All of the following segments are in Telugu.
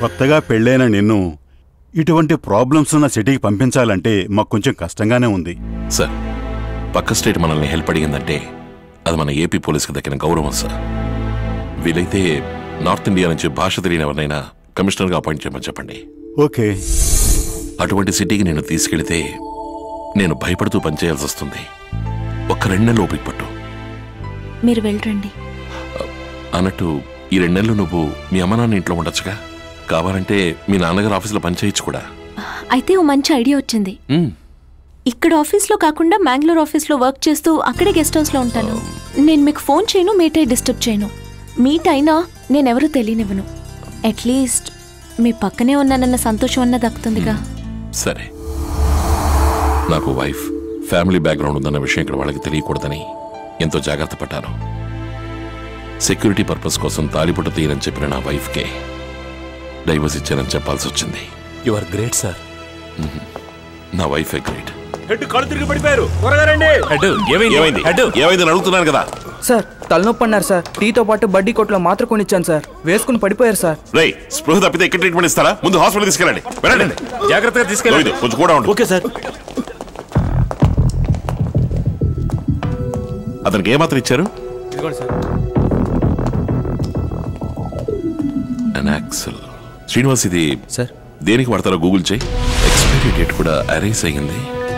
కొత్తగా పెళ్ళైన నిన్ను ఇటువంటి ప్రాబ్లమ్స్ ఉన్న సిటీకి పంపించాలంటే మాకు కొంచెం కష్టంగానే ఉంది సార్ పక్క స్టేట్ మనల్ని హెల్ప్ అడిగిందంటే అది మన ఏపీ పోలీస్కి దక్కిన గౌరవం సార్ వీలైతే నార్త్ ఇండియా నుంచి భాష తెలియని ఎవరినైనా కమిషనర్గా అపాయింట్ చేయమని చెప్పండి ఓకే అటువంటి సిటీకి నేను తీసుకెళితే నేను భయపడుతూ పనిచేయాల్సి వస్తుంది ఒక్క రెండు నెలలు ఓపిక పట్టు మీరు వెళ్ళరండి అన్నట్టు ఈ రెండు నెలలు నువ్వు మీ అమ్మ నాన్న ఇంట్లో ఉండొచ్చుగా కావాలంటే మీ నాన్నగారు ఆఫీసులో పనిచేయచ్చు కూడా అయితే ఓ మంచి ఐడియా వచ్చింది ఉమ్, ఇక్కడ ఆఫీస్లో కాకుండా మ్యాంగ్లూర్ ఆఫీస్లో వర్క్ చేస్తూ అక్కడే గెస్ట్ హౌస్లో ఉంటాను నేను మీకు ఫోన్ చేయను మీట్ అయి డిస్టర్బ్ చేయను మీట్ అయినా నేనెవరూ తెలియనివ్వను అట్లీస్ట్ మీ పక్కనే ఉన్నానన్న సంతోషం అన్న దక్కుతుందిగా సరే నాకు వైఫ్ ఫ్యామిలీ బ్యాక్గ్రౌండ్ ఉందన్న విషయం ఇక్కడ వాళ్ళకి తెలియకూడదని ఎంతో జాగ్రత్త పడ్డాను సెక్యూరిటీ పర్పస్ కోసం తాలిపుట్ట తీయనని చెప్పిన నా వైఫ్కే డైవర్స్ ఇచ్చానని చెప్పాల్సి వచ్చింది యు ఆర్ గ్రేట్ సార్ నా వైఫే గ్రేట్ హెడ్ కాళ్ళు తిరిగి పడిపోయారు త్వరగా రండి హెడ్ ఏమైంది ఏమైంది హెడ్ ఏమైంది అని అడుగుతున్నాను కదా సార్ తలనొప్పి అన్నారు సార్ టీతో పాటు బడ్డీ కొట్లో మాత్ర కొనిచ్చాను సార్ వేసుకుని పడిపోయారు సార్ రే స్పృహ తప్పితే ఇక్కడ ట్రీట్మెంట్ ఇస్తారా ముందు హాస్పిటల్ తీసుకెళ్ళండి వెళ్ళండి జాగ్రత్తగా తీసుకెళ్ళండి లోహిత్, కొంచెం కూడా ఉండు ఓకే సార్ అతనికి ఏమాత్రం ఇచ్చారు ఇదిగోండి సార్ అనాక్సల్ శ్రీనివాస్ ఇది సార్ దేనికి వాడతారో గూగుల్ చేయి ఎక్స్పైరీ డేట్ కూడా అరేస్ అయ్యింది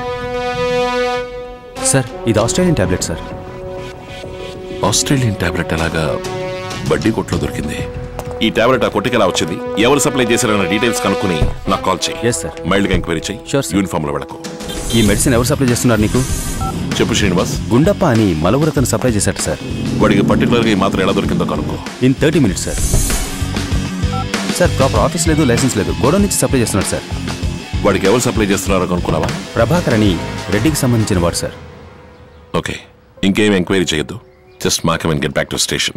సార్ ఇది Australian tablet sir Australian tablet ఎలాగా బడ్డీ కొట్లో దొరికింది ఈ టాబ్లెట్ ఆ కొట్టుకి ఎలా వచ్చింది ఎవరు సప్లై చేశారన్న డీటెయిల్స్ కనుక్కుని నాకు కాల్ చేయి Yes, sir. మైల్డ్ గా ఎంక్వైరీ చేయి Sure, sir. యూనిఫామ్ లో వెళ్ళకు ఈ మెడిసిన్ ఎవరు సప్లై చేస్తున్నారు నీకు చెప్పు శ్రీనివాస్ గుండప్ప అని మలవరతను సప్లై చేశాడు సార్ వాడికి పర్టికులర్ గా ఈ మాత్రం ఎలా దొరికిందో కనుక్కో in thirty minutes sir sir proper office లేదు లైసెన్స్ లేదు గోడౌన్ నుంచి సప్లై చేస్తున్నాడు సార్ వాడికి ఎవరు సప్లై చేస్తున్నారో కనుక్కున్నావా ప్రభాకర్ అని రెడ్డికి సంబంధించిన వాడు సార్ ఓకే ఇంకేం ఎంక్వైరీ చేయొద్దు జస్ట్ మాకమ్ and get back to station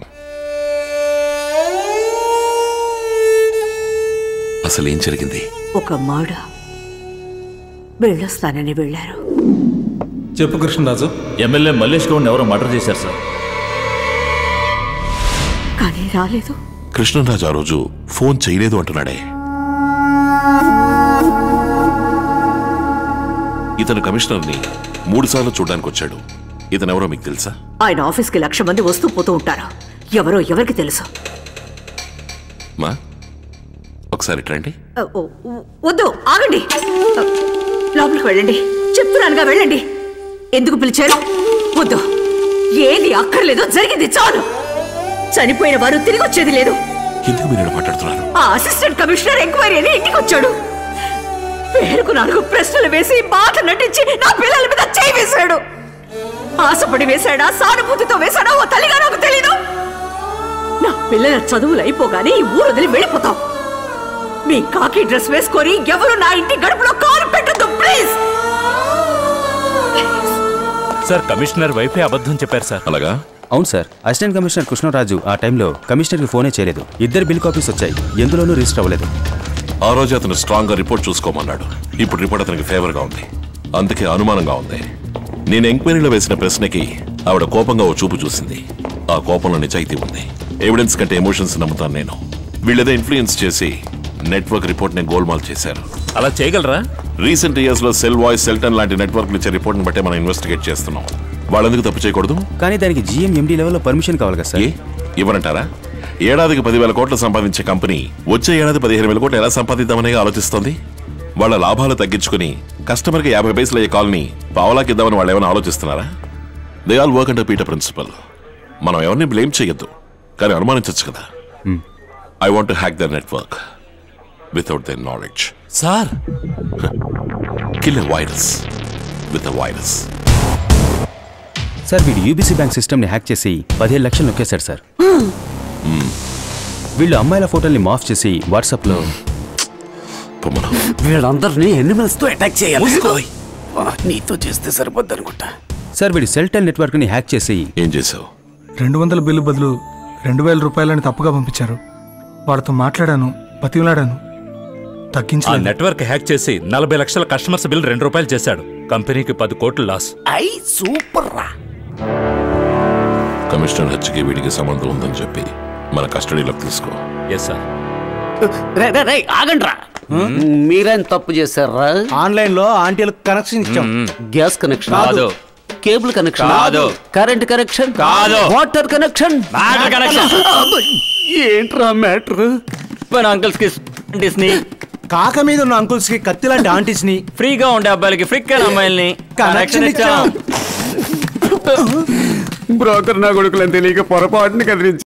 అసలు ఏం జరిగింది ఒక మాడ వెళ్ళొస్తానని వెళ్ళారు చెప్పు కృష్ణరాజు ఎమ్మెల్యే మల్లేష్ గౌడ్ ఎవరో మర్డర్ చేశారు సార్ కానీ రాలేదు కృష్ణరాజు ఆ రోజు ఫోన్ చేయలేదు అంటున్నాడే ఇతను కమిషనర్ని మూడు సార్లు చూడడానికి వచ్చాడు ఇతను ఎవరో మీకు తెలుసా ఆయన ఆఫీస్కి లక్ష మంది వస్తూ పోతూ ఉంటారు ఎవరో ఎవరికి తెలుసు మా ఒకసారి రండి అ, ఓ, ఓ, వద్దు ఆగండి అ, లోపలికి వెళ్ళండి చెప్తున్నానుగా వెళ్ళండి ఎందుకు పిలిచారు వద్దు ఏది అక్కర్లేదో జరిగింది చాలు చనిపోయిన వారు తిరిగి వచ్చేది లేదు ఎందుకు మీరు ఇలా మాట్లాడుతున్నారు ఆ అసిస్టెంట్ కమిషనర్ ఎంక్వైరీ అని ఇంటికి వచ్చాడు పేరుకు నాలుగు ప్రశ్నలు వేసి బాధ నటించి నా పిల్లల మీద చేయి వేశాడు ఆశపడి వేశాడా సానుభూతితో వేశాడా ఓ తల్లిగా నాకు తెలీదు నా పిల్లల చదువులు అయిపోగానే ఈ ఊరు వదిలి వెళ్ళిపోతాం మీ కాకి డ్రెస్ వేసుకొని ఎవరు నా ఇంటి గడుపులో కాలు పెట్టద్దు ప్లీజ్ సార్ కమిషనర్ వైఫే అబద్ధం చెప్పారు సార్ అలాగా అవును సార్ అసిస్టెంట్ కమిషనర్ కృష్ణరాజు ఆ టైంలో కమిషనర్కి ఫోనే చేయలేదు ఇద్దరు బిల్ కాపీస్ వచ్చాయి ఎందులోనూ రిజిస్టర్ అవ్వలేదు ఆ రోజు అతను స్ట్రాంగ్ గా రిపోర్ట్ చూసుకోమన్నాడు ఇప్పుడు రిపోర్ట్ అతనికి ఫేవర్ గా ఉంది అందుకే అనుమానంగా ఉంది నేను ఎంక్వైరీలో వేసిన ప్రశ్నకి ఆవిడ కోపంగా ఓ చూపు చూసింది ఆ కోపంలో నిజాయితీ ఉంది ఎవిడెన్స్ కంటే ఎమోషన్స్ నమ్ముతాను నేను వీళ్ళేదో ఇన్ఫ్లుయెన్స్ చేసి నెట్వర్క్ రిపోర్ట్ ని గోల్మాల్ చేశారు అలా చేయగలరా రీసెంట్ ఇయర్స్ లో సెల్ వాయిస్ సెల్టన్ లాంటి నెట్వర్క్లు ఇచ్చే రిపోర్ట్ ని బట్టే మనం ఇన్వెస్టిగేట్ చేస్తున్నాం వాళ్ళెందుకు తప్పు చేయకూడదు కానీ దానికి జీఎం ఎండీ లెవెల్లో పర్మిషన్ కావాలి కదా ఏ సార్ ఇవ్వనంటారా ఏడాదికి పదివేల కోట్లు సంపాదించే కంపెనీ వచ్చే ఏడాది పదిహేను వేల కోట్లు ఎలా సంపాదిద్దామనే ఆలోచిస్తోంది వాళ్ళ లాభాలు తగ్గించుకుని కస్టమర్కి యాభై పైసలు అయ్యే కాల్ని పావలాకి ఇద్దామని వాళ్ళు ఏమైనా ఆలోచిస్తున్నారా they all work under Peter principle మనం ఎవరిని బ్లేమ్ చేయొద్దు కానీ అనుమానించవచ్చు కదా I want hack their network without their knowledge sir kill a virus with a virus sir వీడు యూబీసీ బ్యాంక్ సిస్టమ్ని హ్యాక్ చేసి పదిహేను లక్షలు నొక్కేశాడు సార్ వీళ్ళు అమ్మాయిల ఫోటోల్ని మాఫ్ చేసి వాట్సాప్లో పొమ్మను వీళ్ళందరినీ ఎనిమల్స్ తో అటాక్ చేయాలి నీతో చేస్తే సరిపోద్ది అనుకుంటా సార్ వీడి సెల్టెల్ నెట్వర్క్ని హ్యాక్ చేసి ఏం చేసావు రెండు వందల బిల్లు బదులు రెండు వేల రూపాయలని తప్పుగా పంపించారు వాళ్ళతో మాట్లాడాను బతిమలాడాను ఆ తగ్గించలేదు నెట్వర్క్ హ్యాక్ చేసి నలభై లక్షల కస్టమర్స్ బిల్ రెండు రూపాయలు చేశాడు కంపెనీకి పది కోట్లు లాస్ ఐ సూపర్ రా కమిషనర్ హత్యకి వీడికి సంబంధం ఉందని చెప్పి మన కస్టడీలోకి తీసుకో ఎస్ సార్ రే రే రే ఆగండ్రా మీరేం తప్పు చేశారా ఆన్లైన్ లో ఆంటీలకు కనెక్షన్ ఇచ్చాం గ్యాస్ కనెక్షన్ కాదు. కేబుల్ కనెక్షన్ కాదు. కరెంట్ కనెక్షన్ కాదు. Water connection water connection. ఏంట్రా మ్యాటర్ మన అంకుల్స్ కి ని కాక మీద ఉన్న అంకుల్స్ కి కత్తి లాంటి ఆంటీస్ ని ఫ్రీగా ఉండే అబ్బాయిలకి ఫ్రిక్ అమ్మాయిల్ని కనెక్షన్ ఇచ్చాం బ్రోకర్ నా కొడుకులని తెలియక పొరపాటుని కదిలించి